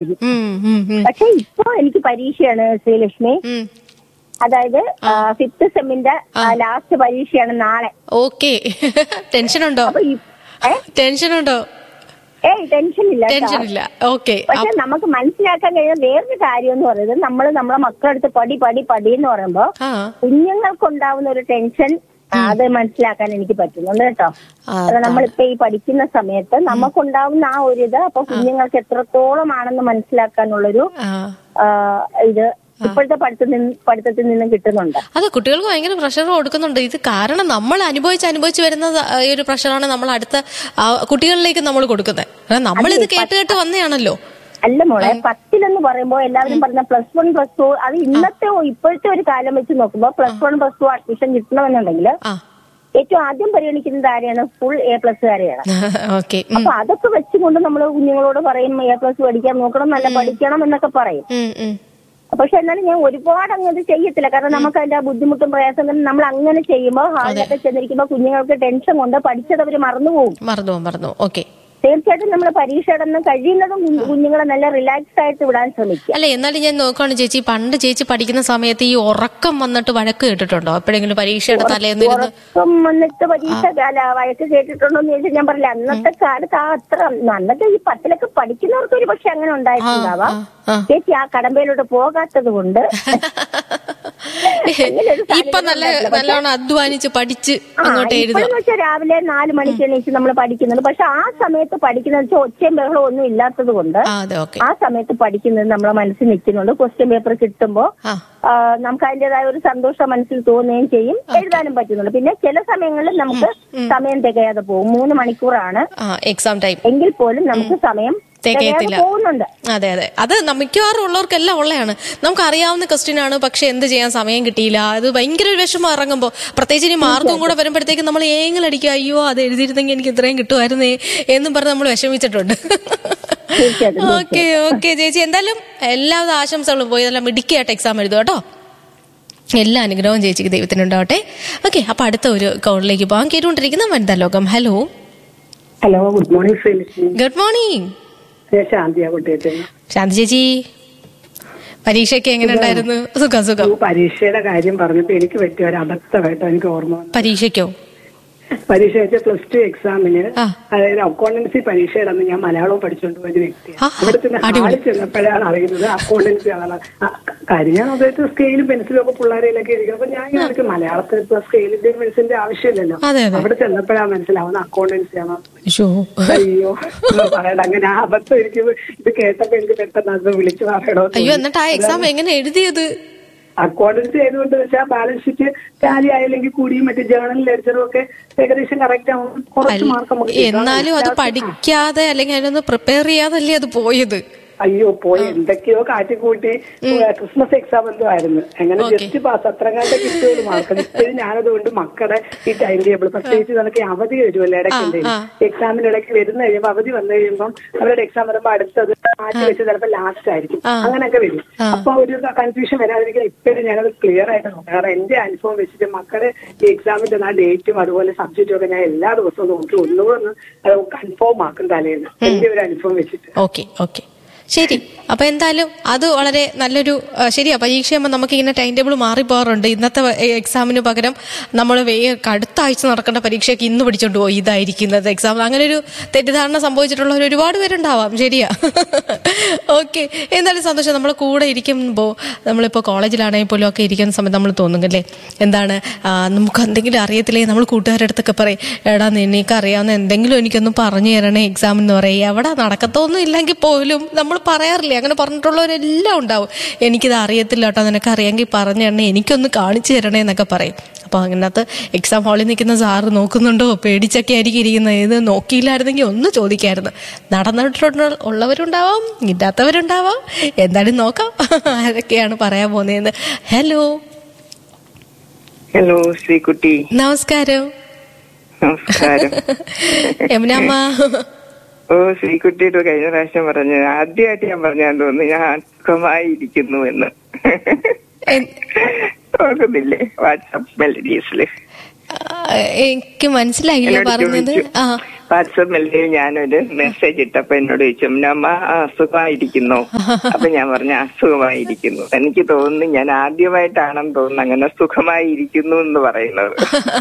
ഉം, ഉം, ഉം, പക്ഷെ ഇപ്പൊ എനിക്ക് പരീക്ഷയാണ് ശ്രീലക്ഷ്മി ഉം. അതായത് ഫിഫ്ത് സെമ്മിന്റെ ലാസ്റ്റ് പരീക്ഷയാണ് നാളെ ഓക്കെ ടെൻഷൻ ഉണ്ടോ അപ്പൊ ഈ- ഏ? ടെൻഷൻ ഉണ്ടോ ഏയ് ടെൻഷൻ ഇല്ല കേട്ടോ. ടെൻഷൻ ഇല്ല ഓക്കെ പക്ഷെ നമുക്ക് മനസ്സിലാക്കാൻ കഴിയുന്ന വേറൊരു കാര്യം എന്ന് പറയുന്നത് നമ്മൾ നമ്മളെ മക്കളടുത്ത് പടി പടി പടി എന്ന് പറയുമ്പോ ആ കുഞ്ഞുങ്ങൾക്കുണ്ടാവുന്ന ഒരു ടെൻഷൻ അത് മനസ്സിലാക്കാൻ എനിക്ക് പറ്റുന്നുണ്ട് കേട്ടോ ആ, കാരണം നമ്മളിപ്പോ ഈ പഠിക്കുന്ന സമയത്ത് നമുക്കുണ്ടാവുന്ന ആ ഒരു ഇത് അപ്പൊ കുഞ്ഞുങ്ങൾക്ക് എത്രത്തോളമാണെന്ന് മനസ്സിലാക്കാനുള്ളൊരു ആ ആ, ഇത് ഇപ്പോഴത്തെ പഠിത്തത്തിൽ നിന്ന് പഠിത്തത്തിൽ നിന്നും കിട്ടുന്നുണ്ട് അത് കുട്ടികൾക്ക് ഭയങ്കര പ്രഷർ കൊടുക്കുന്നുണ്ട് ഇത് കാരണം നമ്മൾ അനുഭവിച്ച് അനുഭവിച്ച് വരുന്ന ഈ ഒരു പ്രഷറാണ് നമ്മൾ അടുത്ത ആ, കുട്ടികളിലേക്ക് നമ്മൾ കൊടുക്കുന്നത് കാരണം നമ്മൾ ഇത് കേട്ട് കേട്ട് വന്നതാണല്ലോ അല്ല മോളെ പത്തിലെന്ന് പറയുമ്പോ എല്ലാവരും പറഞ്ഞ പ്ലസ് വൺ പ്ലസ് ടു അത് ഇന്നത്തെ ഇപ്പോഴത്തെ ഒരു കാലം വെച്ച് നോക്കുമ്പോ plus one plus two admission കിട്ടണമെന്നുണ്ടെങ്കിൽ ആ ഏറ്റവും ആദ്യം പരിഗണിക്കുന്നത് ആരെയാണ് ഫുൾ എ പ്ലസ്സുകാരെയാണ് ഓക്കെ അപ്പൊ അതൊക്കെ വെച്ചുകൊണ്ട് നമ്മൾ കുഞ്ഞുങ്ങളോട് പറയും എ പ്ലസ് പഠിക്കാൻ നോക്കണം നല്ല പഠിക്കണം എന്നൊക്കെ പറയും പക്ഷെ എന്നാലും ഞാൻ ഒരുപാട് അങ്ങ് ചെയ്യത്തില്ല കാരണം നമുക്ക് അതിന്റെ ആ ബുദ്ധിമുട്ടും പ്രയാസം കൊണ്ട് നമ്മൾ അങ്ങനെ ചെയ്യുമ്പോൾ ഹാളിലൊക്കെ ചെന്നിരിക്കുമ്പോൾ കുഞ്ഞുങ്ങൾക്ക് ടെൻഷൻ കൊണ്ട് പഠിച്ചത് അവർ മറന്നുപോകും മറന്നു മറന്നു ഓക്കെ തീർച്ചയായിട്ടും നമ്മൾ പരീക്ഷയുടെ അന്ന് കഴിയുന്നതും കുഞ്ഞ് കുഞ്ഞുങ്ങളെ നല്ല റിലാക്സ് ആയിട്ട് വിടാൻ ശ്രമിക്കുക അല്ല എന്നാലും ഞാൻ നോക്കുകയാണ് ചേച്ചി പണ്ട് ചേച്ചി പഠിക്കുന്ന സമയത്ത് ഈ ഉറക്കം വന്നിട്ട് വഴക്ക് കേട്ടിട്ടുണ്ടോ എപ്പോഴെങ്കിലും പരീക്ഷയുടെ തലേന്നിരുന്ന് ഉറക്കം വന്നിട്ട് പരീക്ഷ കാല വഴക്ക് കേട്ടിട്ടുണ്ടോ എന്ന് ചോദിച്ചാൽ ഞാൻ പറയില്ല അന്നത്തെ കാലത്ത് ആ അത്ര അന്നത്തെ ഈ പത്തിലൊക്കെ പഠിക്കുന്നവർക്ക് ഒരു പക്ഷെ അങ്ങനെ ഉണ്ടായിട്ടുണ്ടാവാം ആ. ചേച്ചി ആ കടമ്പയിലോട്ട് പോകാത്തത് കൊണ്ട് അങ്ങനെയൊരു സാഹചര്യം ഇപ്പൊ നല്ല ഉണ്ടായിട്ടില്ല. നല്ലോണം അധ്വാനിച്ച് പഠിച്ച് ആ, അങ്ങോട്ട് എഴുതുക ഇപ്പോഴെന്ന് വെച്ചാൽ രാവിലെ നാല് മണിക്ക് എണീച്ച് നമ്മൾ പഠിക്കുന്നത് പക്ഷെ ആ സമയത്ത് പഠിക്കുന്നത് വെച്ചാൽ ഒച്ചയും ബഹളവും ഒന്നും ഇല്ലാത്തത് കൊണ്ട് ആ അതെ ഓക്കെ ആ സമയത്ത് പഠിക്കുന്നത് നമ്മളെ മനസ്സിൽ നിൽക്കുന്നുണ്ട് ക്വസ്റ്റ്യൻ പേപ്പർ കിട്ടുമ്പോൾ ആ ആ, നമുക്ക് അതിന്റേതായ ഒരു സന്തോഷം മനസ്സിൽ തോന്നുകയും ചെയ്യും എഴുതാനും പറ്റുന്നുണ്ട് പിന്നെ ചില സമയങ്ങളിൽ നമുക്ക് സമയം തികയാതെ പോകും മൂന്ന് മണിക്കൂറാണ് ആ എക്സാം ടൈം എങ്കിൽ പോലും നമുക്ക് സമയം തികയാതെ തികയത്തില്ല. പോകുന്നുണ്ട് അതെ അതെ അത് ന- മിക്കവാറും ഉള്ളവർക്കെല്ലാം ഉള്ളതാണ് നമുക്ക് അറിയാവുന്ന ക്വസ്റ്റ്യൻ ആണ് പക്ഷെ എന്ത് ചെയ്യാൻ സമയം കിട്ടിയില്ല അത് ഭയങ്കര ഒരു വിഷമം ഇറങ്ങുമ്പോൾ പ്രത്യേകിച്ച് ഇനി മാർക്കും കൂടെ വരുമ്പോഴത്തേക്ക് നമ്മൾ ഏങ്ങലടിക്കുക അയ്യോ അത് എഴുതിയിരുന്നെങ്കിൽ എനിക്ക് ഇത്രയും കിട്ടുമായിരുന്നേ എന്നും പറഞ്ഞ് നമ്മൾ വിഷമിച്ചിട്ടുണ്ട് തീർച്ചയായിട്ടും, ഓക്കെ ഓക്കെ ചേച്ചി എന്തായാലും എല്ലാവിധ ആശംസകളും പോയി നല്ല മിടുക്കിയായിട്ട് എക്സാം എഴുതുക കേട്ടോ എല്ലാ അനുഗ്രഹവും ചേച്ചിക്ക് ദൈവത്തിനുണ്ടാവട്ടെ ഓക്കെ അപ്പൊ അടുത്ത ഒരു കോളിലേക്ക് പോകാൻ കേട്ടുകൊണ്ടിരിക്കുന്ന വനിതാ ലോകം hello hello good morning Sreelakshmi good morning ഞാൻ ശാന്തിയാ കുട്ടിയിട്ട് ശാന്തി ചേച്ചി പരീക്ഷയൊക്കെ എങ്ങനെ ഉണ്ടായിരുന്നു സുഖം സുഖം പരീക്ഷയുടെ കാര്യം പറഞ്ഞപ്പോ എനിക്ക് പറ്റിയ ഒരു അബദ്ധമായിട്ടോ എനിക്ക് ഓർമ്മ വന്നു പരീക്ഷയ്ക്കോ പരീക്ഷ വെച്ച പ്ലസ് ടു എക്സാമിന് ആ. അതായത് അക്കൗണ്ടൻസി പരീക്ഷയുടെ അന്ന് ഞാൻ മലയാളവും പഠിച്ചുകൊണ്ട് പോയ ഒരു വ്യക്തിയാണ് ആ, അവിടെ ചെന്ന് അടിപൊളി. ഹാളിൽ ചെന്നപ്പോഴാണ് അറിയുന്നത് അക്കൗണ്ടൻസി ആളാണ് ആ, കാര്യം ഞാൻ അതായത് സ്കെയിലും പെൻസിലും ഒക്കെ പിള്ളേരെയിലൊക്കെ ഇരിക്കും അപ്പൊ ഞാൻ ഇങ്ങനെ എനിക്ക് മലയാളത്തിൽ ഇപ്പൊ സ്കെയിലിന്റെ പെൻസിലിന്റെ ആവശ്യമില്ലല്ലോ അതെ, അതെ. അവിടെ ചെന്നപ്പോഴാണ് മനസ്സിലാവുന്നത് അക്കൗണ്ടൻസി ആണ് ഷോ അയ്യോ ഒന്നും പറയണ്ട അങ്ങനെ ആ അബദ്ധം എനിക്ക് ഇത് കേട്ടപ്പോ എനിക്ക് പെട്ടെന്ന് അത് വിളിച്ചു പറയണോ അയ്യോ എന്നിട്ട് ആ എക്സാം എങ്ങനെ എഴുതിയത് അക്കൗണ്ടൻസി ആയതുകൊണ്ട് വെച്ചാൽ ബാലൻസ് ഷീറ്റ് ടാലി ആയില്ലെങ്കിൽ കൂടിയും മറ്റേ ജേണൽ ലെഡ്ജറും ഒക്കെ ഏകദേശം കറക്റ്റ് ആവും കുറച്ച് മാർക്ക് നമുക്ക് കിട്ടും. എന്നാലും അത് പഠിക്കാതെ അല്ലെങ്കിൽ അതിനൊന്ന് പ്രിപ്പയർ ചെയ്യാതല്ലേ അത് പോയത് അയ്യോ പോയി എന്തൊക്കെയോ കാറ്റിക്കൂട്ടി ക്രിസ്മസ് എക്സാം എന്തോ ആയിരുന്നു അങ്ങനെ Okay. ജസ്റ്റ് പാസ് അത്ര കാലത്തെ കിട്ടുമല്ലോ മാർക്ക് ഇപ്പോഴും ഞാനതുകൊണ്ട് മക്കളുടെ ഈ ടൈം ടേബിൾ പ്രത്യേകിച്ച് നമുക്ക് അവധി വരുമല്ലോ ഇടയ്ക്ക് ആ. എക്സാമിന് ഇടയ്ക്ക് വരുന്ന കഴിയുമ്പോൾ അവധി വന്നു കഴിയുമ്പോൾ അവരുടെ എക്സാം വരുമ്പോൾ അടുത്തത് മാറ്റി വെച്ച് ചിലപ്പോൾ ലാസ്റ്റ് ആയിരിക്കും ആ. അങ്ങനെയൊക്കെ വരും ആ. അപ്പൊ ഒരു കൺഫ്യൂഷൻ വരാതിരിക്കാൻ ഇപ്പോഴും ഞാനത് ക്ലിയർ ആയിട്ട് നോക്കാം കാരണം എന്റെ അനുഭവം വെച്ചിട്ട് മക്കളുടെ ഈ എക്സാമിന്റെ ആ ഡേറ്റും അതുപോലെ സബ്ജക്റ്റും ഒക്കെ ഞാൻ എല്ലാ ദിവസവും നോക്കി ഒന്നുകൂടെ ഒന്ന് അത് കൺഫേം ആക്കും തലേന്ന് എന്റെ ഒരു അനുഭവം വെച്ചിട്ട് ഓക്കെ ഓക്കെ ശരി അപ്പൊ എന്തായാലും അത് വളരെ നല്ലൊരു ആ, ശരിയാ പരീക്ഷയാകുമ്പോൾ നമുക്ക് ഇങ്ങനെ ടൈം ടേബിൾ മാറിപ്പോകാറുണ്ട് ഇന്നത്തെ എക്സാമിന് പകരം നമ്മൾ അടുത്ത ആഴ്ച നടക്കേണ്ട പരീക്ഷയ്ക്ക് ഇന്ന് പഠിച്ചോണ്ട് പോയി ഇതായിരിക്കുന്നത് എക്സാം അങ്ങനെ ഒരു തെറ്റിദ്ധാരണ സംഭവിച്ചിട്ടുള്ളവർ ഒരുപാട് പേരുണ്ടാവാം ശരിയാ ഓക്കെ എന്തായാലും സന്തോഷം നമ്മൾ കൂടെ ഇരിക്കുമ്പോൾ നമ്മളിപ്പോൾ കോളേജിലാണെങ്കിൽ പോലും ഒക്കെ ഇരിക്കുന്ന സമയത്ത് നമ്മൾ തോന്നുന്നില്ലേ എന്താണ് ആ, നമുക്ക് എന്തെങ്കിലും അറിയത്തില്ലേ നമ്മൾ കൂട്ടുകാരുടെ അടുത്തൊക്കെ പറയും എടാ നിനക്ക് അറിയാവുന്ന എന്തെങ്കിലും എനിക്കൊന്ന് പറഞ്ഞു തരണേ എക്സാം എന്ന് പറയും എവിടെ നടക്കത്തൊന്നും ഇല്ലെങ്കിൽ പോലും നമ്മൾ പറയാറില്ലേ അങ്ങനെ പറഞ്ഞിട്ടുള്ളവരെല്ലാം ഉണ്ടാവും എനിക്കിത് അറിയത്തില്ല കേട്ടോ നിനക്ക് അറിയാമെങ്കിൽ പറഞ്ഞു തരണേ എനിക്കൊന്ന് കാണിച്ചു തരണേ എന്നൊക്കെ പറയും അപ്പോൾ അതിനകത്ത് എക്സാം ഹാളിൽ നിൽക്കുന്ന സാറ് നോക്കുന്നുണ്ടോ പേടിച്ചൊക്കെ ആയിരിക്കും ഇരിക്കുന്നത് ഇത് നോക്കിയില്ലായിരുന്നെങ്കിൽ ഒന്ന് ചോദിക്കായിരുന്നു നടന്നിട്ടുള്ള ഉള്ളവരുണ്ടാവാം ഇല്ലാത്തവരുണ്ടാവാം എന്തായാലും നോക്കാം ആരൊക്കെയാണ് പറയാൻ പോകുന്നതെന്ന് ഹലോ ഹലോ ശ്രീകുട്ടി നമസ്കാരം നമസ്കാരം യമുനമ്മ ഓ ശ്രീകുട്ടിയുടെ കഴിഞ്ഞ പ്രാവശ്യം പറഞ്ഞു ആദ്യമായിട്ട് ഞാൻ പറഞ്ഞാൻ തോന്നുന്നു ഞാൻ സുഖമായി ഇരിക്കുന്നു എന്ന് എൻ- ഓർക്കുന്നില്ലേ വാട്സാപ്പ് മെലഡീസില് ആ, എനിക്ക് മനസ്സിലായില്ല എന്നോട് പറഞ്ഞത് ചോദിച്ചു. ആ വാട്സപ്പിൽ ഞാനൊരു മെസ്സേജ് ഇട്ടപ്പോ എന്നോട് ചോദിച്ചു അമ്മ അസുഖമായിരിക്കുന്നു അപ്പൊ ഞാൻ പറഞ്ഞു അസുഖമായിരിക്കുന്നു എനിക്ക് തോന്നുന്നു ഞാൻ ആദ്യമായിട്ടാണെന്ന് തോന്നുന്നു അങ്ങനെ സുഖമായിരിക്കുന്നു എന്ന് പറയുന്നത്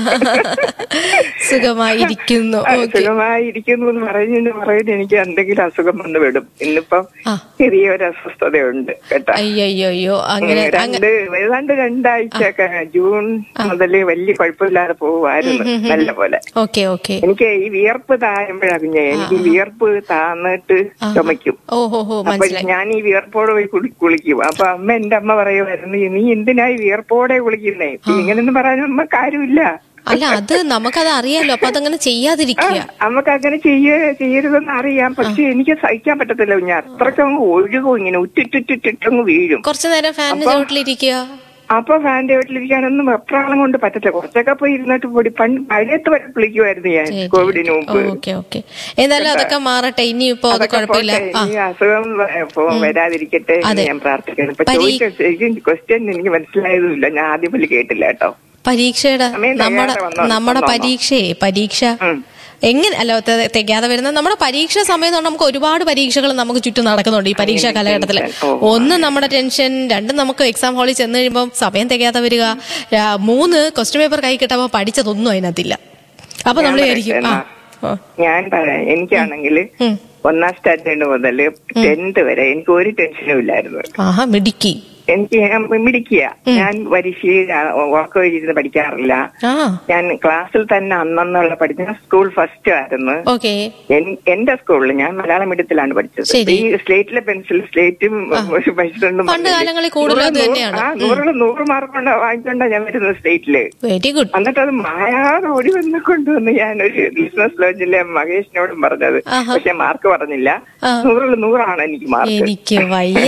സുഖമായിരിക്കുന്നു ആ, ഓക്കെ സുഖമായിരിക്കുന്നു എന്ന് പറയുന്നതിന് പറയുന്നത് എനിക്ക് എന്തെങ്കിലും അസുഖം വന്ന് വിടും ഇന്നിപ്പം ആ. ചെറിയൊരു അസ്വസ്ഥതയുണ്ട് കേട്ടോ അയ്യോ അങ്ങനെ ഉം, രണ്ട് ഏതാണ്ട് രണ്ടാഴ്ചയൊക്കെ ജൂൺ മുതൽ വലിയ കുഴപ്പമില്ലാതെ പോവായിരുന്നു നല്ല പോലെ ഓക്കെ ഓക്കെ എനിക്ക് ഈ വിയർപ്പ് താഴുമ്പോഴാ കുഞ്ഞെ എനിക്ക് വിയർപ്പ് താന്നിട്ട് ചുമയ്ക്കും ഓ ഹോ ഹോ അപ്പൊ മനസ്സിലായി ഞാൻ ഈ വിയർപ്പോടെ പോയി കുളി- കുളിക്കും അപ്പൊ അമ്മ എന്റെ അമ്മ പറയുമായിരുന്നു നീ എന്തിനായി വിയർപ്പോടെ കുളിക്കുന്നേ ഇങ്ങനെയൊന്നും പറയാൻ അമ്മ കാര്യമില്ല അല്ല അത് നമുക്കത് അറിയാലോ അപ്പൊ അതങ്ങനെ ചെയ്യാതിരിക്കുക നമുക്ക് അങ്ങനെ ചെയ്യ ചെയ്യരുതെന്ന് അറിയാം പക്ഷെ എനിക്ക് സഹിക്കാൻ പറ്റത്തില്ല ഞാൻ അത്രക്കങ്ങ് ഒഴുകും ഇങ്ങനെ ഉറ്റിറ്റിട്ടിട്ടങ്ങ് വീഴും കുറച്ചു നേരം ഫാനിന് ചുവട്ടിലിരിക്കുക അപ്പൊ ഫാന്റെ വീട്ടിലിരിക്കാനൊന്നും വെപ്രാളം കൊണ്ട് പറ്റത്തില്ല കുറച്ചൊക്കെ പോയി ഇരുന്നിട്ട് പൊടി പണ്ട് മഴയത്ത് വരെ വിളിക്കുമായിരുന്നു ഞാൻ കോവിഡിന് മുമ്പ് ഓക്കെ ഓക്കെ ഏതായാലും അതൊക്കെ മാറട്ടെ ഇനിയിപ്പോ അത് അതൊക്കെ കുഴപ്പമില്ല പോട്ടെ. ആ ഈ അസുഖം വ- ഇപ്പൊ വരാതിരിക്കട്ടെ എന്ന് അതെ. ഞാൻ പ്രാർത്ഥിക്കുന്നു ഇപ്പൊ പരീ- ചോദിച്ച ക്വസ്റ്റ്യൻ എനിക്ക് മനസ്സിലായതുമില്ല ഞാൻ ആദ്യം മുതൽ കേട്ടില്ല കേട്ടോ പരീക്ഷയുടെ സമയം നമ്മുടെ തികയാതെ വന്നോ- നമ്മുടെ വന്നോ? പരീക്ഷയെ പരീക്ഷ ഉം. എങ്ങനെ അല്ല തെ- തികയാതെ വരുന്ന നമ്മുടെ പരീക്ഷ സമയം എന്ന് പറഞ്ഞാൽ നമുക്ക് ഒരുപാട് പരീക്ഷകൾ നമുക്ക് ചുറ്റും നടക്കുന്നുണ്ട് ഈ പരീക്ഷാ കാലഘട്ടത്തില് ടെൻഷൻ. ഓ. ഒന്ന് നമ്മുടെ ടെൻഷൻ രണ്ട് നമുക്ക് എക്സാം ഹാളിൽ ചെന്ന് കഴിയുമ്പോൾ സമയം തികയാതെ വരിക രാ- മൂന്ന് ക്വസ്റ്റ്യൻ പേപ്പർ കൈ കിട്ടുമ്പോൾ പഠിച്ചതൊന്നും അതിനകത്തില്ല അപ്പൊ നമ്മൾ ഞാൻ വിചാരിക്കും ആ പറയട്ടെ ആ. ഞാൻ പറയാം എനിക്കാണെങ്കിൽ ഉം. ഒന്നാം സ്റ്റാൻഡേർഡ് മുതൽ ടെൻത്ത് വരെ എനിക്ക് ഒരു ടെൻഷനും ഇല്ലായിരുന്നു ആഹാ മിടുക്കി എനിക്ക് ഞാൻ മിടിക്കുക ഞാൻ പരീക്ഷയിൽ ഉറക്കം എഴുതി പഠിക്കാറില്ല ആ ഞാൻ ക്ലാസ്സിൽ തന്നെ അന്നുള്ള പഠിച്ച സ്കൂൾ ഫസ്റ്റ് ആയിരുന്നു ഓക്കെ എൻ- എന്റെ സ്കൂളിൽ ഞാൻ മലയാളം മീഡിയത്തിലാണ് പഠിച്ചത് ശരി. ഈ സ്ലേറ്റിലെ പെൻസിൽ സ്ലേറ്റും പഠിച്ചിട്ടുണ്ടെന്ന് പണ്ട് കാലങ്ങളിൽ കൂടുതലും അത് തന്നെയാണ്. ആ നൂറിൽ നൂറ് മാർക്ക് കൊണ്ട് വാങ്ങിക്കൊണ്ടാ ഞാൻ വരുന്നത് സ്റ്റേറ്റില് വെരി ഗുഡ് എന്നിട്ട് അത് മായാതെ ഓടി വന്ന് കൊണ്ടുവന്ന് ഞാനൊരു ബിസിനസ് ലോഞ്ചിലെ മഹേഷിനോടും പറഞ്ഞത് ആഹാ. പക്ഷെ മാർക്ക് പറഞ്ഞില്ല ആ. നൂറിൽ നൂറാണ് എനിക്ക് മാർക്ക് എനിക്ക് വയ്യ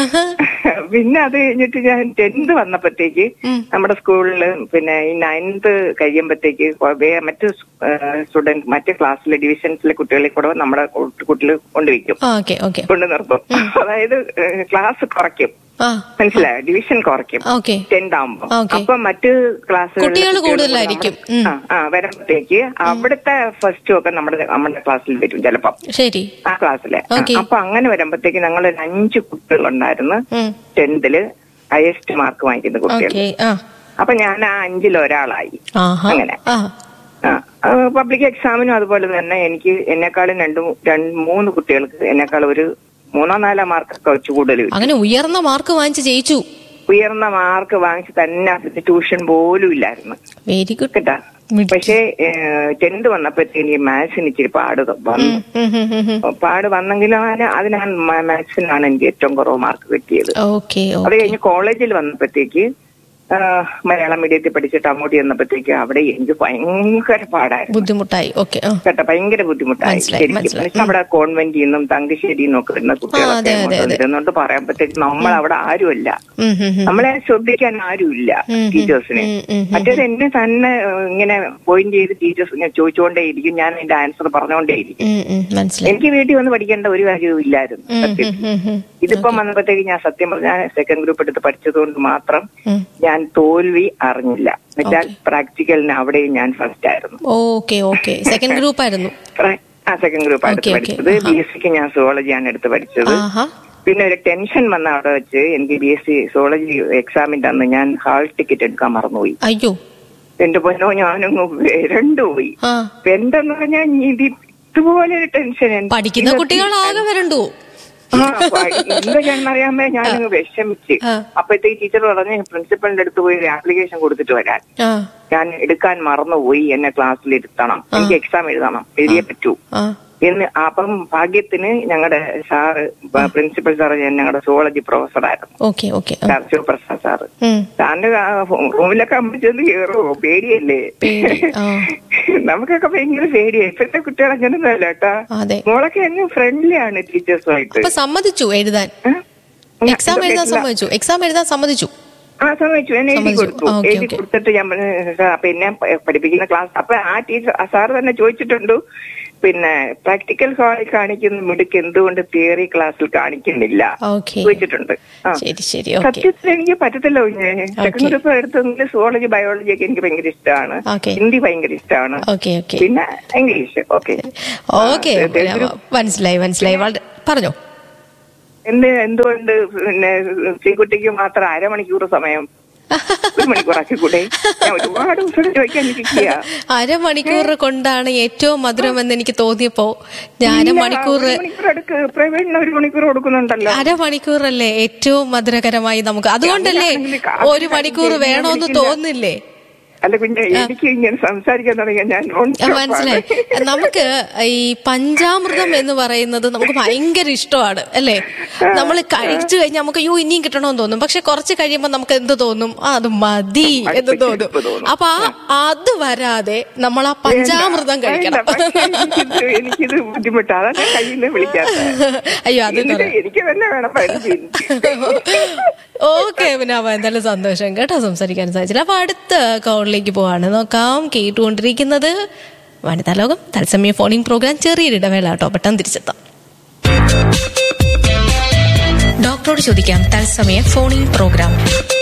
പിന്നെ അത് കഴിഞ്ഞിട്ട് ഞാൻ ടെൻത്ത് വന്നപ്പോഴത്തേക്ക് ഉം. നമ്മുടെ സ്കൂളിൽ പിന്നെ ഈ നയൻത്ത് കഴിയുമ്പോഴത്തേക്ക് വേ- മറ്റ് സ്റ്റുഡന്റ് മറ്റ് ക്ലാസ്സിലെ ഡിവിഷൻസിലെ കുട്ടികളെ കൂടെ നമ്മുടെ കുട്ടികൾ കൊണ്ടുവയ്ക്കും ഓക്കെ ഓക്കെ കൊണ്ടു നിർത്തും അതായത് ക്ലാസ് കുറയ്ക്കും ആ മനസ്സിലായോ ഡിവിഷൻ കുറയ്ക്കും ഓക്കെ ടെൻത്ത് ആകുമ്പോ Okay. അപ്പൊ മറ്റ് ക്ലാസ്സുകളിലെ കുട്ടികൾ കുട്ടികൾ കൂടെ കൂടുതലായിരിക്കും. നമ്മുടെ- ആ ആ വരുമ്പോഴത്തേക്ക് അവിടുത്തെ ഫസ്റ്റും ഒക്കെ നമ്മുടെ നമ്മുടെ ക്ലാസ്സിൽ വരും ചിലപ്പം ശരി ആ ക്ലാസ്സിലെ ആ, Okay. അപ്പൊ അങ്ങനെ വരുമ്പോഴത്തേക്ക് ഞങ്ങൾ ഒരു അഞ്ച് കുട്ടികളുണ്ടായിരുന്നു ഉം. ടെൻത്തില് ഹയസ്റ്റ് മാർക്ക് വാങ്ങിക്കുന്ന കുട്ടികൾ ഓക്കെ ആ അപ്പൊ ഞാൻ ആ അഞ്ചിൽ ഒരാളായി ആഹാ അങ്ങനെ. ആ ആ പബ്ലിക് എക്സാമിനും അതുപോലെ തന്നെ എനിക്ക് എന്നെക്കാളും രണ്ടു രണ്ട് മൂന്ന് കുട്ടികൾക്ക് എന്നെക്കാൾ ഒരു മൂന്നോ നാലോ മാർക്കൊക്കെ വെച്ച് കൂടുതൽ കിട്ടി. അങ്ങനെ ഉയർന്ന മാർക്ക് വാങ്ങിച്ച് ജയിച്ചു ഉയർന്ന മാർക്ക് വാങ്ങിച്ച് തന്നെ അതിന്റെ ട്യൂഷൻ പോലും ഇല്ലായിരുന്നു വെരി ഗുഡ് കേട്ടാ പക്ഷേ ടെൻത്ത് വന്നപ്പോഴത്തേക്ക് മാത്സിന് ഇച്ചിരി പാട് വന്നു പാട് വന്നെങ്കിലും അതിന് അതിനാണ് മാത്സിനാണ് എനിക്ക് ഏറ്റവും കുറവ് മാർക്ക് കിട്ടിയത് ഓക്കെ അത് കഴിഞ്ഞ് കോളേജിൽ വന്നപ്പോഴത്തേക്ക് ആ, മലയാളം മീഡിയത്തിൽ പഠിച്ചിട്ട് അങ്ങോട്ട് ചെന്നപ്പോഴത്തേക്ക് അവിടെ എനിക്ക് ഭയങ്കര പാടായിരുന്നു ബുദ്ധിമുട്ടായി ഓക്കെ ആ കേട്ടോ ഭയങ്കര ബുദ്ധിമുട്ടായി മനസ്സിലായി, ശരിക്കും മനസ്സിലായി. എന്നുവെച്ചാൽ നമ്മുടെ കോൺവെന്റിൽ നിന്നും തങ്കശ്ശേരിയിൽ നിന്നും ഒക്കെ വരുന്ന അതെ, കുട്ടികളൊക്കെ അതെ, അതെ. വരുന്നുണ്ട് പറയുമ്പോഴത്തേക്ക് നമ്മൾ അവിടെ ആരുമല്ല ഉം, ഉം, ഉം. നമ്മളെ ശ്രദ്ധിക്കാൻ ആരുമില്ല ഉം, ഉം, ടീച്ചേഴ്സിന് ഉം, ഉം, ഉം. മറ്റേത് എന്നെ തന്നെ ഏഹ്, ഇങ്ങനെ പോയിന്റ് ചെയ്ത് ടീച്ചേഴ്സ് ഇങ്ങനെ ചോദിച്ചുകൊണ്ടേയിരിക്കും ഞാൻ അതിന്റെ ആൻസർ പറഞ്ഞുകൊണ്ടേയിരിക്കും ഉം, ഉം, മനസ്സിലായി എനിക്ക് വീട്ടിൽ വന്ന് പഠിക്കേണ്ട ഒരു കാര്യവും ഇല്ലായിരുന്നു ഉം, സത്യത്തിൽ. ഉം, ഉം, ഉം. ഇതിപ്പം വന്നപ്പോഴത്തേക്ക് ഞാൻ സത്യം പറഞ്ഞാൽ സെക്കൻഡ് ഗ്രൂപ്പ് എടുത്ത് പഠിച്ചതുകൊണ്ട് മാത്രം ഉം. ഞാൻ തോൽവി അറിഞ്ഞില്ല എന്നുവെച്ചാൽ പ്രാക്ടിക്കലിന് അവിടെയും ഞാൻ ഫസ്റ്റ് ആയിരുന്നു ഓക്കെ ഓക്കെ സെക്കൻഡ് ഗ്രൂപ്പ് ആയിരുന്നു പ്ര- ആ സെക്കൻഡ് ഗ്രൂപ്പ് ആയിട്ട് Okay, okay. പഠിച്ചത് ബി എസ് സിക്ക് ഞാൻ സുവോളജിയാണ് എടുത്ത് പഠിച്ചത് ആഹാ പിന്നെ ഒരു ടെൻഷൻ വന്ന അവിടെ വെച്ച് എനിക്ക് ബി എസ് സി സുവോളജി എക്സാമിന്റെ അന്ന് ഞാൻ ഹാൾ ടിക്കറ്റ് എടുക്കാൻ മറന്നുപോയി അയ്യോ എന്റെ പൊന്നോ ഞാനങ്ങ് വരണ്ടുപോയി ആ ഇപ്പൊ എന്തെന്ന് പറഞ്ഞാൽ ഇത് ഇതുപോലെ ഒരു ടെൻഷൻ എനിക്ക് പഠിക്കുന്ന ഇത് കുട്ടികളാകെ വരണ്ടു ആ, പ- എന്താ ഞാൻ അറിയാമേ ഞാനങ്ങ് വിഷമിച്ച് ആ. അപ്പോഴത്തേക്ക് ടീച്ചർ പറഞ്ഞ് പ്രിൻസിപ്പലിന്റെ അടുത്ത് പോയി ഒരു ആപ്ലിക്കേഷൻ കൊടുത്തിട്ട് വരാൻ ആ ഞാൻ എടുക്കാൻ മറന്നുപോയി എന്നെ ക്ലാസ്സിൽ ഇരുത്തണം എനിക്ക് എക്സാം എഴുതണം എഴുതിയേ പറ്റൂ ആ എന്ന് അപ്പം ഭാഗ്യത്തിന് ഞങ്ങളുടെ സാറ് പ്രിൻസിപ്പൽ സാറ് ഞാൻ ഞങ്ങളുടെ സുവോളജി പ്രൊഫസറായിരുന്നു okay okay sir Shivaprasad sir ഉം സാറിന്റെ ആ റൂമിലൊക്കെ അമ്മച്ചെന്ന് കയറുമോ പേടിയല്ലേ പേടി, ആ. നമുക്കൊക്കെ ഭയങ്കര പേടിയാ ഇപ്പോഴത്തെ കുട്ടികൾ അങ്ങനെയൊന്നുമല്ല കേട്ടാ അതെ മോളൊക്കെ അങ്ങ് ഫ്രണ്ട്ലി ആണ് ടീച്ചേഴ്സുമായിട്ട് അപ്പൊ സമ്മതിച്ചു എഴുതാൻ ഏ? എക്സാം എഴുതാൻ സമ്മതിച്ചു എക്സാം എഴുതാൻ സമ്മതിച്ചു ആ സമ്മതിച്ചു ഞാൻ എഴുതി സമ്മതിച്ചു. കൊടുത്തു ആ, ഓക്കേ, എഴുതി ഓക്കേ. കൊടുത്തിട്ട് ഞാൻ പറഞ്ഞു, സാർ, അപ്പൊ എന്നെ പ- പഠിപ്പിക്കുന്ന ക്ലാസ് അപ്പൊ ആ ടീച്ചർ ആ സാറ് തന്നെ ചോദിച്ചിട്ടുണ്ട് പിന്നെ പ്രാക്ടിക്കൽ ഹാളിൽ കാണിക്കുന്ന മിടുക്ക് എന്തുകൊണ്ട് തിയറി ക്ലാസ്സിൽ കാണിക്കുന്നില്ല ഓക്കെ വെച്ചിട്ടുണ്ട് ആ ശരി ശരി ഓക്കെ സത്യത്തിൽ എനിക്ക് പറ്റത്തില്ല സെക്കൻഡ് ഗ്രൂപ്പ് എടുത്തെങ്കിൽ സുവോളജി ബയോളജി ഒക്കെ എനിക്ക് ഭയങ്കര ഇഷ്ടമാണ് Okay. ഹിന്ദി ഭയങ്കര ഇഷ്ടമാണ് ഓക്കെ ഓക്കെ പിന്നെ ഇംഗ്ലീഷ് ഓക്കെ ഓക്കെ മനസ്സിലായി മനസ്സിലായി വളരെ പറഞ്ഞോ എന്ത് എന്തുകൊണ്ട് പിന്നെ ശ്രീകുട്ടിക്ക് മാത്രം അരമണിക്കൂർ സമയം ഒരു മണിക്കൂറാക്കി കൂടെ ഞാൻ ഒരുപാട് ദിവസം ചോദിക്കാൻ ഇരിക്കുക അരമണിക്കൂർ കൊണ്ടാണ് ഏറ്റവും മധുരം എന്ന് എനിക്ക് തോന്നിയപ്പോ ഞാൻ അരമണിക്കൂർ ഒരു മണിക്കൂർ എടുക്ക് പ്രൈവറ്റിന് ഒരു മണിക്കൂർ കൊടുക്കുന്നുണ്ടല്ലോ അരമണിക്കൂറല്ലേ ഏറ്റവും മധുരകരമായി നമുക്ക് അതുകൊണ്ടല്ലേ ഒരു മണിക്കൂർ വേണോന്ന് തോന്നില്ലേ അല്ല കുഞ്ഞെ എനിക്ക് ഇങ്ങനെ സംസാരിക്കാൻ തുടങ്ങിയ ഞാൻ non ആ, stop ആണ്. മനസ്സിലായി നമുക്ക് ഈ പഞ്ചാമൃതം എന്ന് പറയുന്നത് നമുക്ക് ഭയങ്കര ഇഷ്ടമാണ് അല്ലേ നമ്മൾ കഴിച്ചു കഴിഞ്ഞാൽ നമുക്ക് അയ്യോ ഇനിയും കിട്ടണമെന്ന് തോന്നും പക്ഷെ കുറച്ച് കഴിയുമ്പോൾ നമുക്ക് എന്ത് തോന്നും ആ, അത് മതി എന്ന് തോന്നും മടുപ്പ് തോന്നും. അപ്പൊ ആ അത് വരാതെ നമ്മൾ ആ പഞ്ചാമൃതം കഴിക്കണം വേണ്ട, പക്ഷേ എനിക്കിത് എനിക്കിത് ബുദ്ധിമുട്ടാണ് അതാ കയ്യിൽ നിന്ന് വിളിക്കാത്തത് അയ്യോ അത് എന്നിട്ട് കുറേ എനിക്ക് തന്നെ വേണം പരിചയം ഓക്കെ പിന്നെ അവ എന്തായാലും സന്തോഷം കേട്ടോ സംസാരിക്കാൻ സാധിച്ചില്ല അപ്പൊ അടുത്ത കോളിലേക്ക് പോവാണ് നോക്കാം കേട്ടുകൊണ്ടിരിക്കുന്നത് വനിതാ ലോകം തത്സമയ ഫോണിംഗ് പ്രോഗ്രാം ചെറിയൊരു ഇടവേള കേട്ടോ പെട്ടെന്ന് തിരിച്ചെത്താം ഡോക്ടറോട് ചോദിക്കാം തത്സമയ ഫോണിംഗ് പ്രോഗ്രാം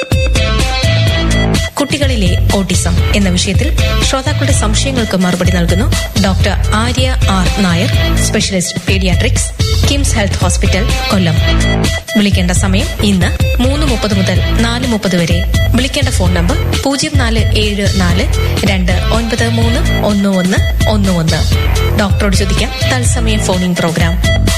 കുട്ടികളിലെ ഓട്ടിസം എന്ന വിഷയത്തിൽ ശ്രോതാക്കളുടെ സംശയങ്ങൾക്ക് മറുപടി നൽകുന്നു doctor Arya R Nair specialist paediatrics KIMS health hospital Kollam വിളിക്കേണ്ട സമയം ഇന്ന് മൂന്ന് മുപ്പത് മുതൽ നാല് മുപ്പത് വരെ വിളിക്കേണ്ട ഫോൺ നമ്പർ പൂജ്യം നാല് ഏഴ് നാല് രണ്ട് ഒൻപത് മൂന്ന് ഒന്ന് ഒന്ന് ഒന്ന് ഒന്ന് ഡോക്ടറോട് ചോദിക്കാം തത്സമയ ഫോണിംഗ് പ്രോഗ്രാം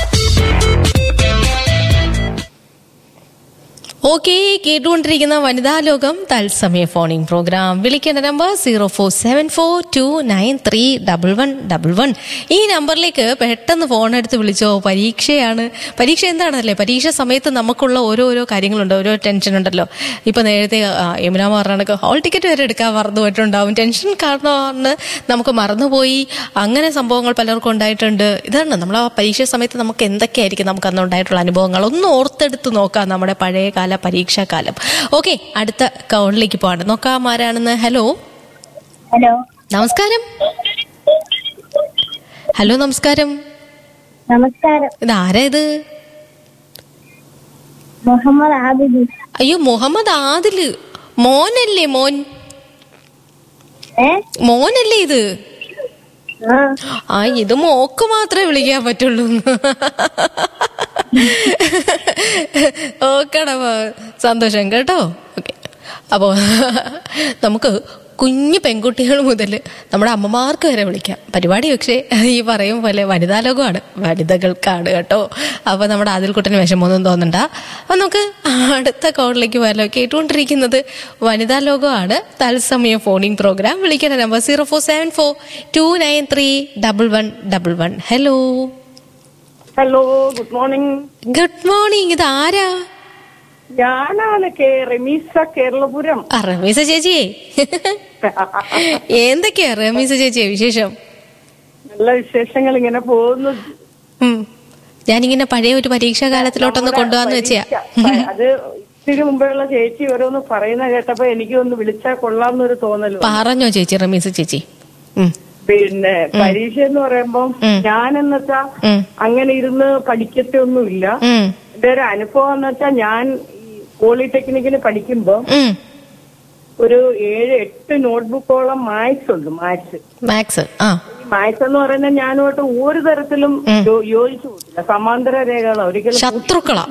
ഓക്കെ കേട്ടുകൊണ്ടിരിക്കുന്ന വനിതാ ലോകം തത്സമയ ഫോണിംഗ് പ്രോഗ്രാം വിളിക്കേണ്ട number zero four seven four two nine three double one double one ഈ നമ്പറിലേക്ക് പെട്ടെന്ന് ഫോൺ എടുത്ത് വിളിച്ചോ പരീക്ഷയാണ് പരീക്ഷ എന്താണല്ലേ പരീക്ഷ സമയത്ത് നമുക്കുള്ള ഓരോ ഓരോ കാര്യങ്ങളുണ്ട് ഓരോ ടെൻഷൻ ഉണ്ടല്ലോ ഇപ്പൊ നേരത്തെ ആ, യമുന പറഞ്ഞ ഹോൾ ടിക്കറ്റ് വരെ എടുക്കാൻ മറന്നു പോയിട്ടുണ്ടാവും ടെൻഷൻ കാരണമാണ് നമുക്ക് മറന്നുപോയി അങ്ങനെ സംഭവങ്ങൾ പലർക്കും ഉണ്ടായിട്ടുണ്ട് ഇതാണ് നമ്മൾ ആ പരീക്ഷ സമയത്ത് നമുക്ക് എന്തൊക്കെയായിരിക്കും നമുക്ക് അന്ന് ഉണ്ടായിട്ടുള്ള അനുഭവങ്ങൾ ഒന്ന് ഓർത്തെടുത്ത് നോക്കാം നമ്മുടെ പഴയ കാല പരീക്ഷാ കാലം ഓക്കെ അടുത്ത കൗളിലേക്ക് പോകാണ് നോക്കാം ആരാണെന്ന് ഹലോ ഹലോ നമസ്കാരം ഹലോ നമസ്കാരം നമസ്കാരം ഇത് ആരാ ഇത് മുഹമ്മദ് ആബിദ് അയ്യോ മുഹമ്മദ് ആദില് മോനല്ലേ മോൻ ഏ മോനല്ലേ ഇത് ആ ആ ഇത് മോക്ക് മാത്രമേ വിളിക്കാൻ പറ്റുള്ളൂ ഓക്കെടാ സന്തോഷം കേട്ടോ ഓക്കെ അപ്പോ നമുക്ക് കുഞ്ഞു പെൺകുട്ടികൾ മുതൽ നമ്മുടെ അമ്മമാർക്ക് വരെ വിളിക്കാം പരിപാടി പക്ഷേ ഈ പറയും പോലെ വനിതാ ലോകമാണ് വനിതകൾക്കാണ് കേട്ടോ അപ്പൊ നമ്മുടെ ആദിൽക്കുട്ടന് വിഷമമൊന്നും തോന്നണ്ട അപ്പൊ നമുക്ക് അടുത്ത കോളിലേക്ക് പോയാലോ കേട്ടുകൊണ്ടിരിക്കുന്നത് വനിതാ ലോകമാണ് തത്സമയ ഫോണിംഗ് പ്രോഗ്രാം വിളിക്കേണ്ട number zero four seven four two nine three double one double one hello hello good morning good morning ഇത് ആരാ ഞാനാണ് കെ റമീസ കേരളപുരം ആ റമീസ ചേച്ചിയെ എന്തൊക്കെയാ റമീസ ചേച്ചിയെ വിശേഷം നല്ല വിശേഷങ്ങൾ ഇങ്ങനെ പോകുന്നു ഉം. ഞാനിങ്ങനെ പഴയ ഒരു പരീക്ഷാ കാലത്തിലോട്ടൊന്ന് കൊണ്ടുപോകാന്ന് വെച്ചാ പരീക്ഷ, അത് ഇത്തിരി മുമ്പുള്ള ചേച്ചി ഓരോന്ന് പറയുന്ന കേട്ടപ്പോ എനിക്ക് ഒന്ന് വിളിച്ചാൽ കൊള്ളാന്നൊരു തോന്നല് വന്നു. പറഞ്ഞോ ചേച്ചി റമീസ ചേച്ചി ഉം. പിന്നെ പരീക്ഷ എന്ന് പറയുമ്പോ ഉം. ഞാൻ എന്നുവെച്ചാ ഉം. അങ്ങനെ ഇരുന്ന് പഠിക്കത്തൊന്നുമില്ല ഉം. എന്റെ ഒരു അനുഭവം എന്ന് വെച്ചാൽ ഞാൻ ഈ പോളിടെക്നിക്കിന് പഠിക്കുമ്പോ ഉം. ഒരു ഏഴ് എട്ട് നോട്ട്ബുക്കോളം മാത്സ് ഉണ്ട് മാത്സ് മാത്സ് ആ ഈ മാത്സ് എന്ന് പറയുന്നത് ഞാനുമായിട്ട് ഒരു തരത്തിലും യോ- യോജിച്ചു പോയിട്ടില്ല സമാന്തര രേഖകൾ ഒരിക്കലും ശത്രുക്കളാ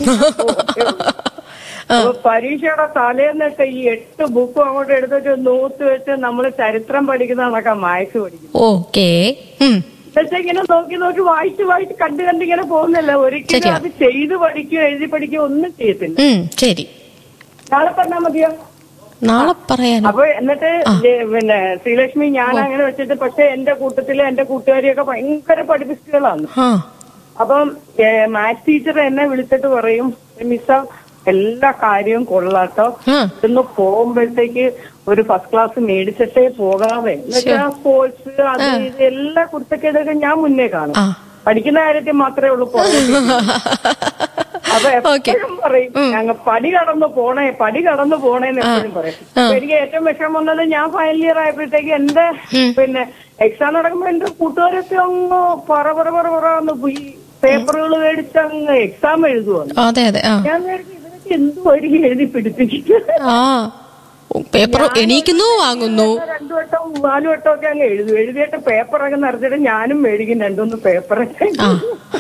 അപ്പൊ പരീക്ഷയുടെ തലേന്നൊക്കെ ഈ എട്ട് ബുക്കും അങ്ങോട്ട് എടുത്തിട്ട് നോത്ത് വെച്ച് നമ്മൾ ചരിത്രം പഠിക്കുന്ന കണക്കാ മാത്സ് പഠിക്കും ഓക്കേ ഉം. പക്ഷെ ഇങ്ങനെ നോക്കി നോക്കി വായിച്ച് വായിച്ച് കണ്ട് കണ്ട് ഇങ്ങനെ പോകുന്നില്ല ഒരിക്കലും ശരിയാ. അത് ചെയ്ത് പഠിക്കുകയോ എഴുതി പഠിക്കുകയോ ഒന്നും ചെയ്യത്തില്ല ഉം. ശരി നാളെ പറഞ്ഞാൽ മതിയോ നാളെ പറയാനോ അപ്പൊ എന്നിട്ട് ജെ- പിന്നെ ശ്രീലക്ഷ്മി ഞാൻ അങ്ങനെ വെച്ചിട്ട് പക്ഷെ എന്റെ കൂട്ടത്തില് എന്റെ കൂട്ടുകാരിയൊക്കെ ഭയങ്കര പഠിപ്പിസ്റ്റുകളാണ് ആ അപ്പം മാത്സ് ടീച്ചർ എന്നെ വിളിച്ചിട്ട് പറയും മിസ്സ എല്ലാ കാര്യവും കൊള്ളാട്ടോ ആ ഇന്ന് പോകുമ്പോഴത്തേക്ക് ഒരു ഫസ്റ്റ് ക്ലാസ് മേടിച്ചിട്ടേ പോകാവേ എന്നുവെച്ചാൽ സ്പോർട്സ് അത് ഇത് എല്ലാ കുർത്തക്കേടൊക്കെ ഞാൻ മുന്നേ കാണും ആ പഠിക്കുന്ന കാര്യത്തിൽ മാത്രമേ ഉള്ളൂ പോകുന്നത് അപ്പൊ ഓക്കെ എപ്പോഴും പറയും ഞങ്ങൾ പടി കടന്നു പോണേ പടി കടന്നു പോണേന്ന് എപ്പോഴും പറയും അപ്പൊ എനിക്ക് ഏറ്റവും വിഷമം വന്നത് ഞാൻ ഫൈനൽ ഇയർ ആയപ്പോഴത്തേക്ക് എന്റെ പിന്നെ എക്സാം നടക്കുമ്പോ എന്റെ കൂട്ടുകാരൊക്കെ അങ്ങ് പറ പറ പറ പറ എന്ന് ഈ പേപ്പറുകൾ മേടിച്ച് അങ്ങ് എക്സാം എഴുതുവാണ് അതെ അതെ ആ ഞാൻ വിചാരിക്കും ഇവരൊക്കെ എന്തുമായിരിക്കും എഴുതി പിടിപ്പിക്കുന്നത് ആ പേപ്പർ എണീക്കുന്നു വാങ്ങുന്നു രണ്ടു വട്ടം നാലു വട്ടം ഒക്കെ അങ്ങ് എഴുതും എഴുതിയിട്ട് പേപ്പർ ഒക്കെ നിറച്ചിട്ട് ഞാനും മേടിക്കും രണ്ടൊന്ന് പേപ്പറൊക്കെ ആ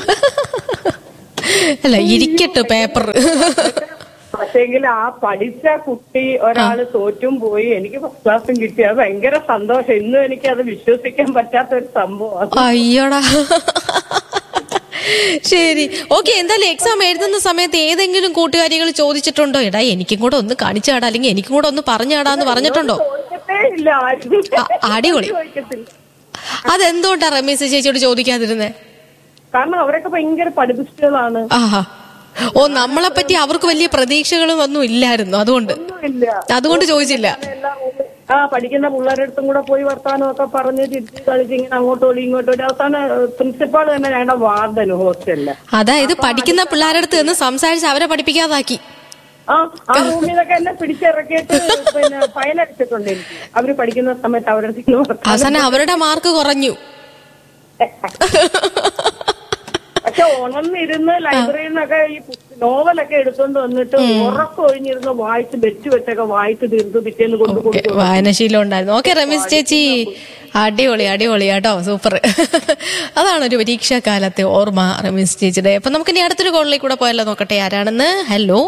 അല്ല ഇരിക്കട്ടെ പേപ്പർ പക്ഷേങ്കിൽ ആ പഠിച്ച കുട്ടി ഒരാള് തോറ്റും പോയി എനിക്ക് ഫസ്റ്റ് ക്ലാസ്സും കിട്ടി അത് ഭയങ്കര സന്തോഷം ഇന്നും എനിക്ക് അത് വിശ്വസിക്കാൻ പറ്റാത്ത ഒരു സംഭവമാണ് അയ്യോടാ ശരി ഓക്കെ എന്തായാലും എക്സാം എഴുതുന്ന സമയത്ത് ഏതെങ്കിലും കൂട്ടുകാരികൾ ചോദിച്ചിട്ടുണ്ടോ എടാ എനിക്കും കൂടെ ഒന്ന് കാണിച്ചാടാ അല്ലെങ്കിൽ എനിക്കും കൂടെ ഒന്ന് പറഞ്ഞാടാന്ന് പറഞ്ഞിട്ടുണ്ടോ ചോദിക്കത്തേ ഇല്ല ആരും ആ, അടിപൊളി. ചോദിക്കത്തില്ല അതെന്തുകൊണ്ടാ റമീസ് ചേച്ചിയോട് ചോദിക്കാതിരുന്നേ കാരണം അവരൊക്കെ ഭയങ്കര പഠിപ്പിച്ചുകളാണ് ആഹാ ഓ നമ്മളെ പറ്റി അവർക്ക് വലിയ പ്രതീക്ഷകളും ഒന്നും ഇല്ലായിരുന്നു അതുകൊണ്ട് ഒന്നുമില്ല അതുകൊണ്ട് ചോദിച്ചില്ല എല്ലാം ആ പഠിക്കുന്ന പിള്ളേരുടെ അടുത്തും കൂടെ പോയി വർത്താനം ഒക്കെ പറഞ്ഞ് തിരിച്ച് കളിച്ച് ഇങ്ങനെ അങ്ങോട്ടോടി ഇങ്ങോട്ടോടി അവസാനം പ്രിൻസിപ്പാൾ തന്നെ ഞങ്ങളുടെ വാർഡന് ഹോസ്റ്റലില് അതായത് പഠിക്കുന്ന പിള്ളേരുടെ അടുത്ത് നിന്ന് സംസാരിച്ച് അവരെ പഠിപ്പിക്കാതാക്കി ആ ആ റൂമിൽ നിന്നൊക്കെ എന്നെ പിടിച്ചിറക്കിയിട്ട് പിന്നെ ഫൈൻ അടിച്ചിട്ടുണ്ട് എനിക്ക് അവര് പഠിക്കുന്ന സമയത്ത് അവരുടെ അടുത്ത് ഇങ്ങനെ വർത്താനം അവസാനം അവരുടെ മാർക്ക് കുറഞ്ഞു പക്ഷെ ഉണർന്നിരുന്ന് ലൈബ്രറിയിൽ നിന്നൊക്കെ ഈ പുസ്ത- നോവലൊക്കെ എടുത്തോണ്ട് വന്നിട്ട് ഉറക്കം ഒഴിഞ്ഞിരുന്ന് വായിച്ച് ബെറ്റ് വെച്ചൊക്കെ വായിച്ച് തീർത്ത് പിറ്റേന്ന് കൊണ്ടു ഓക്കെ വായനശീലം ഉണ്ടായിരുന്നു ഓക്കെ രമേശ് ചേച്ചി അടിപൊളി അടിപൊളി കേട്ടോ സൂപ്പർ അതാണ് ഒരു പരീക്ഷാ കാലത്തെ ഓർമ്മ രമേശ് ചേച്ചിയുടെ അപ്പൊ നമുക്ക് ഇനി അടുത്തൊരു കോളിലേക്ക് കൂടെ പോയല്ലോ നോക്കട്ടെ ആരാണെന്ന് ഹലോ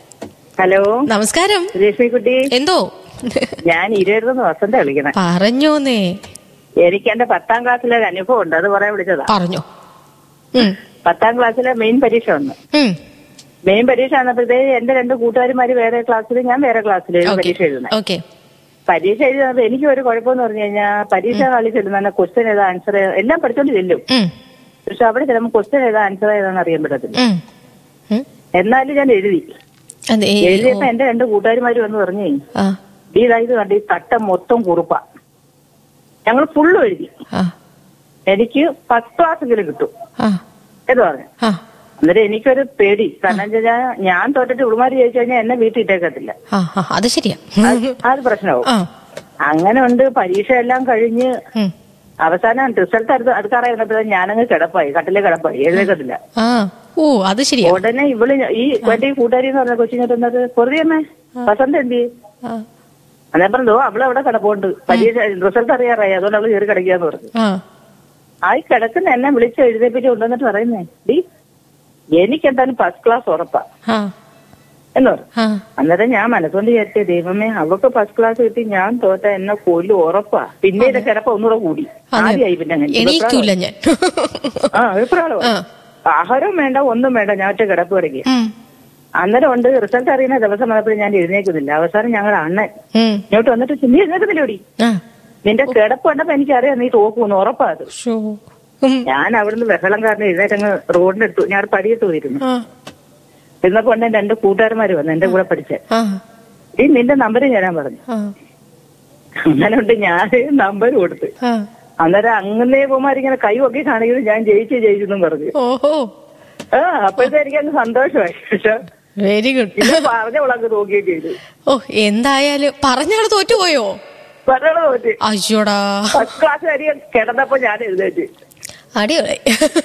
ഹലോ നമസ്കാരം രശ്മിക്കുട്ടി എന്തോ ഞാൻ ഇരുപത് വസന്ത വിളിക്കണേ പറഞ്ഞോന്നേ എനിക്ക് എന്റെ പത്താം ക്ലാസ്സിലെ ഒരു അനുഭവം ഉണ്ട് അത് പറയാൻ വിളിച്ചതാ പറഞ്ഞോ ഉം, പത്താം ക്ലാസ്സിലെ മെയിൻ പരീക്ഷ വന്നു ഉം, മെയിൻ പരീക്ഷ വന്നപ്പോഴത്തേക്ക് എന്റെ രണ്ട് കൂട്ടുകാരിമാര് വേറെ ക്ലാസ്സിൽ ഞാൻ വേറെ ക്ലാസ്സിൽ ഓക്കെ പരീക്ഷ എഴുതുന്നത് ഓക്കെ പരീക്ഷ എഴുതുന്നത് എനിക്ക് ഒരു കുഴപ്പമെന്ന് പറഞ്ഞു കഴിഞ്ഞാൽ പരീക്ഷ നാളിൽ ചെല്ലുന്ന ക്വസ്റ്റ്യൻ ഏതാ ആൻസർ എല്ലാം പഠിച്ചോണ്ട് ചെല്ലും ഉം, പക്ഷെ അവിടെ ചെല്ലുമ്പോൾ ക്വസ്റ്റ്യൻ ഏതാ ആൻസർ ഏതാന്ന് അറിയാൻ പറ്റത്തില്ല ഉം, ഉം. എന്നാലും ഞാൻ എഴുതി അതെ ഏ, എഴുതിയപ്പോ എന്റെ രണ്ട് കൂട്ടുകാരിമാര് വന്ന് പറഞ്ഞേ ആ ഈ ഇതായത് കണ്ട് ഈ തട്ട മൊത്തം കുറുപ്പ ഞങ്ങൾ ഫുള്ളും എഴുതി ആ എനിക്ക് ഫസ്റ്റ് ക്ലാസ്സെങ്കിലും കിട്ടും ആ എന്ന് പറഞ്ഞു ആ അന്നേരം എനിക്കൊരു പേടി കാരണം എന്താ വെച്ചാൽ ഞാൻ തോറ്റിട്ട് ഉളുമാരി ചോദിച്ചു കഴിഞ്ഞാൽ എന്നെ വീട്ടിൽ ഇട്ടേക്കത്തില്ല ആ ആ, അത് ശരിയാ അത് അത് പ്രശ്നമാവും ആ അങ്ങനെ ഉണ്ട് പരീക്ഷ എല്ലാം കഴിഞ്ഞ് ഉം. അവസാനം റിസൾട്ട് അടുത്ത് അടുക്കാറായിരുന്നപ്പോഴേ ഞാനങ്ങ് കിടപ്പായി കട്ടിലെ കിടപ്പായി എഴുന്നേക്കത്തില്ല ആ ഓ അത് ശരിയാ ഉടനെ ഇവള് ഈ എന്റെ ഈ കൂട്ടുകാരി എന്ന് പറഞ്ഞ കൊച്ചിങ്ങോട്ട് വന്നത് പൊറുതിയമ്മേ വസന്ത എന്തി ആ അന്നേരം പറഞ്ഞു അവള് അവിടെ കിടപ്പുണ്ട് പരീക്ഷ റിസൾട്ട് അറിയാറായി അതുകൊണ്ട് അവള് കയറി കിടക്കാന്ന് പറഞ്ഞു ആ ആ ഈ കിടക്കുന്ന എന്നെ വിളിച്ച് എഴുതേപ്പിച്ച് കൊണ്ടുവന്നിട്ട് പറയുന്നേ ഡി എനിക്കെന്തായാലും ഫസ്റ്റ് ക്ലാസ് ഉറപ്പാ ആ എന്ന് പറഞ്ഞു ആ അന്നേരം ഞാൻ മനസ്സുകൊണ്ട് വിചാരിച്ച ദൈവമേ അവൾക്ക് ഫസ്റ്റ് ക്ലാസ് കിട്ടി ഞാൻ തോറ്റ എന്നെ കൊല്ലു ഉറപ്പാ പിന്നെ ഇത് കിടപ്പ ഒന്നുകൂടെ കൂടി ആദ്യമായി പിന്നെ അങ്ങനെ എണീക്കൂല ഞാൻ ആ അഭിപ്രായം ആ. ആഹാരവും വേണ്ട ഒന്നും വേണ്ട ഞാൻ ഒറ്റ കിടപ്പ് കിടക്കുക ഉം, അന്നേരം ഉണ്ട് റിസൾട്ട് അറിയുന്ന ദിവസം വന്നപ്പോഴും ഞാൻ എഴുന്നേക്കുന്നില്ല അവസാനം ഞങ്ങളുടെ അണ്ണൻ ഉം. ഇങ്ങോട്ട് വന്നിട്ട് നീ എഴുന്നേക്കുന്നില്ലോടി ആ നിന്റെ കിടപ്പ് കണ്ടപ്പോ എനിക്കറിയാം നീ തോക്കൂന്ന് ഉറപ്പാ അത് ഷോ ഉം, ഞാൻ അവിടുന്ന് ബഹളം കാരണം എഴുന്നേറ്റങ്ങ് റോഡിനെടുത്തു ഞാൻ പടിയിട്ട് പോയിരുന്നു ആ ഇരുന്നപ്പോ ഉണ്ട് രണ്ട് കൂട്ടുകാരന്മാര് വന്നു എന്റെ കൂടെ പഠിച്ച ആ ഈ നിന്റെ നമ്പർ ഞാൻ പറഞ്ഞു ആ അങ്ങനെ ഉണ്ട് ഞാൻ നമ്പർ കൊടുത്ത് ആ അന്നേരം അങ്ങനെ പോകുമാരിങ്ങനെ കൈ ഒക്കെ കാണിക്കുന്നത് ഞാൻ ജയിച്ചു ജയിച്ചെന്നും പറഞ്ഞു ഓഹോ ആ അപ്പോഴത്തെ എനിക്ക് അങ്ങ് സന്തോഷമായി പക്ഷെ വെരി ഗുഡ് ഇത് പറഞ്ഞ വിളക്ക് നോക്കുകയും ചെയ്തു ഓ എന്തായാലും പറഞ്ഞാൾ തോറ്റുപോയോ പറയണ തോറ്റ് അയ്യോടാ ഫസ്റ്റ് ക്ലാസ് വരെ കിടന്നപ്പോ ഞാൻ എഴുന്നേറ്റ് അടിപൊളി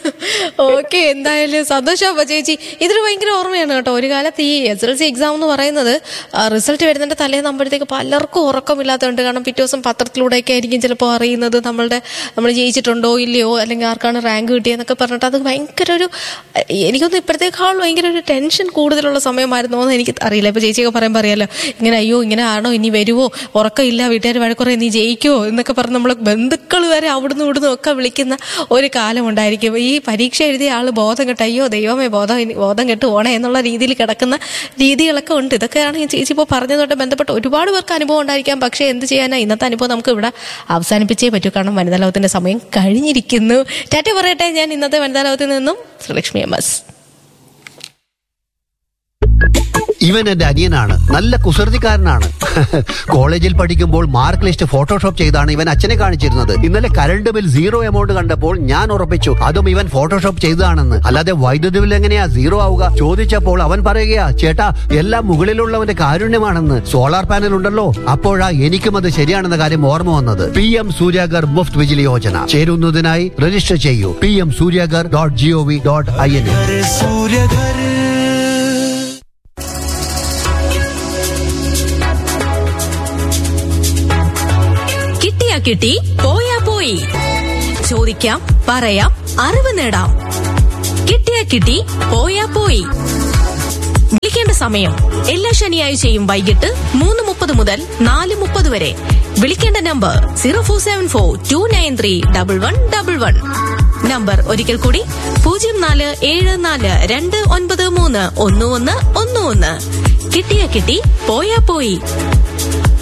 ഓക്കെ എന്തായാലും സന്തോഷം അപ്പൊ ചേച്ചി ഇതൊരു ഭയങ്കര ഓർമ്മയാണ് കേട്ടോ ഒരു കാലത്ത് ഈ എസ് എൽ സി എക്സാം എന്ന് പറയുന്നത് റിസൾട്ട് വരുന്നതിന്റെ തലേന്നാകുമ്പോഴത്തേക്ക് പലർക്കും ഉറക്കമില്ലാത്തതുണ്ട് കാരണം പിറ്റേ ദിവസം പത്രത്തിലൂടെയൊക്കെ ആയിരിക്കും ചിലപ്പോൾ അറിയുന്നത് നമ്മളുടെ നമ്മൾ ജയിച്ചിട്ടുണ്ടോ ഇല്ലയോ അല്ലെങ്കിൽ ആർക്കാണ് റാങ്ക് കിട്ടിയെന്നൊക്കെ പറഞ്ഞിട്ട് അത് ഭയങ്കര ഒരു എനിക്കൊന്നും ഇപ്പോഴത്തേക്കാൾ ഭയങ്കര ഒരു ടെൻഷൻ കൂടുതലുള്ള സമയമായിരുന്നോ എന്ന് എനിക്ക് അറിയില്ല ഇപ്പൊ ചേച്ചിയൊക്കെ പറയുമ്പോൾ അറിയാലോ ഇങ്ങനെ അയ്യോ ഇങ്ങനെ ആണോ ഇനി വരുവോ ഉറക്കമില്ല വീട്ടുകാർ വഴക്കുറേ നീ ജയിക്കുവോ എന്നൊക്കെ പറഞ്ഞ് നമ്മൾ ബന്ധുക്കൾ വരെ അവിടുന്ന് ഇവിടുന്ന് ഒക്കെ വിളിക്കുന്ന ഒരു കാലം ഉണ്ടായിരിക്കും ഈ പരീക്ഷ എഴുതിയ ആൾ ബോധം കെട്ട് അയ്യോ ദൈവമേ ബോധം ഇനി- ബോധം കെട്ട് പോണേ എന്നുള്ള രീതിയിൽ കിടക്കുന്ന രീതികളൊക്കെ ഉണ്ട് ഇതൊക്കെയാണ് ഈ ചേച്ചി ഇപ്പോൾ പറഞ്ഞതുമായിട്ട് ബന്ധപ്പെട്ട് ഒരുപാട് പേർക്ക് അനുഭവം ഉണ്ടായിരിക്കാം പക്ഷേ എന്ത് ചെയ്യാനാ ഇന്നത്തെ അനുഭവം നമുക്ക് ഇവിടെ അവസാനിപ്പിച്ചേ പറ്റൂ കാരണം വനിതാ ലോകത്തിന്റെ സമയം കഴിഞ്ഞിരിക്കുന്നു ടാറ്റ പറയട്ടെ ഞാൻ ഇന്നത്തെ വനിതാ ലോകത്തിൽ നിന്നും ശ്രീലക്ഷ്മി എം എസ് ഇവൻ എന്റെ അനിയനാണ് നല്ല കുസൃതിക്കാരനാണ് കോളേജിൽ പഠിക്കുമ്പോൾ മാർക്ക് ലിസ്റ്റ് ഫോട്ടോഷോപ്പ് ചെയ്താണ് ഇവൻ അച്ഛനെ കാണിച്ചിരുന്നത് ഇന്നലെ കറണ്ട് ബിൽ സീറോ എമൗണ്ട് കണ്ടപ്പോൾ ഞാൻ ഉറപ്പിച്ചു അതും ഇവൻ ഫോട്ടോഷോപ്പ് ചെയ്തതാണെന്ന് അല്ലാതെ വൈദ്യുതി ബിൽ എങ്ങനെയാ സീറോ ആവുക ചോദിച്ചപ്പോൾ അവൻ പറയുകയാ ചേട്ടാ എല്ലാം മുകളിലുള്ളവന്റെ കാരുണ്യമാണെന്ന് സോളാർ പാനൽ ഉണ്ടല്ലോ അപ്പോഴാ എനിക്കും അത് ശരിയാണെന്ന കാര്യം ഓർമ്മ വന്നത് പി എം സൂര്യാഗർ മുഫ്ത് വിജിലി യോജന ചേരുന്നതിനായി രജിസ്റ്റർ ചെയ്യൂ P M Suryaghar dot G O V dot I N കിട്ടിയാ കിട്ടി പോയാ പോയി ചോദിക്കാം പറയാം അറിവ് നേടാം കിട്ടിയാ കിട്ടി പോയാ പോയി വിളിക്കേണ്ട സമയം എല്ലാ ശനിയാഴ്ചയും വൈകിട്ട് മൂന്ന് മുപ്പത് മുതൽ നാല് മുപ്പത് വരെ വിളിക്കേണ്ട number zero four seven four two nine three double one double one number ഒരിക്കൽ കൂടി പൂജ്യം നാല് ഏഴ് നാല് രണ്ട് ഒൻപത് മൂന്ന് ഒന്ന് ഒന്ന് ഒന്ന് ഒന്ന് കിട്ടിയാ കിട്ടി പോയാ പോയി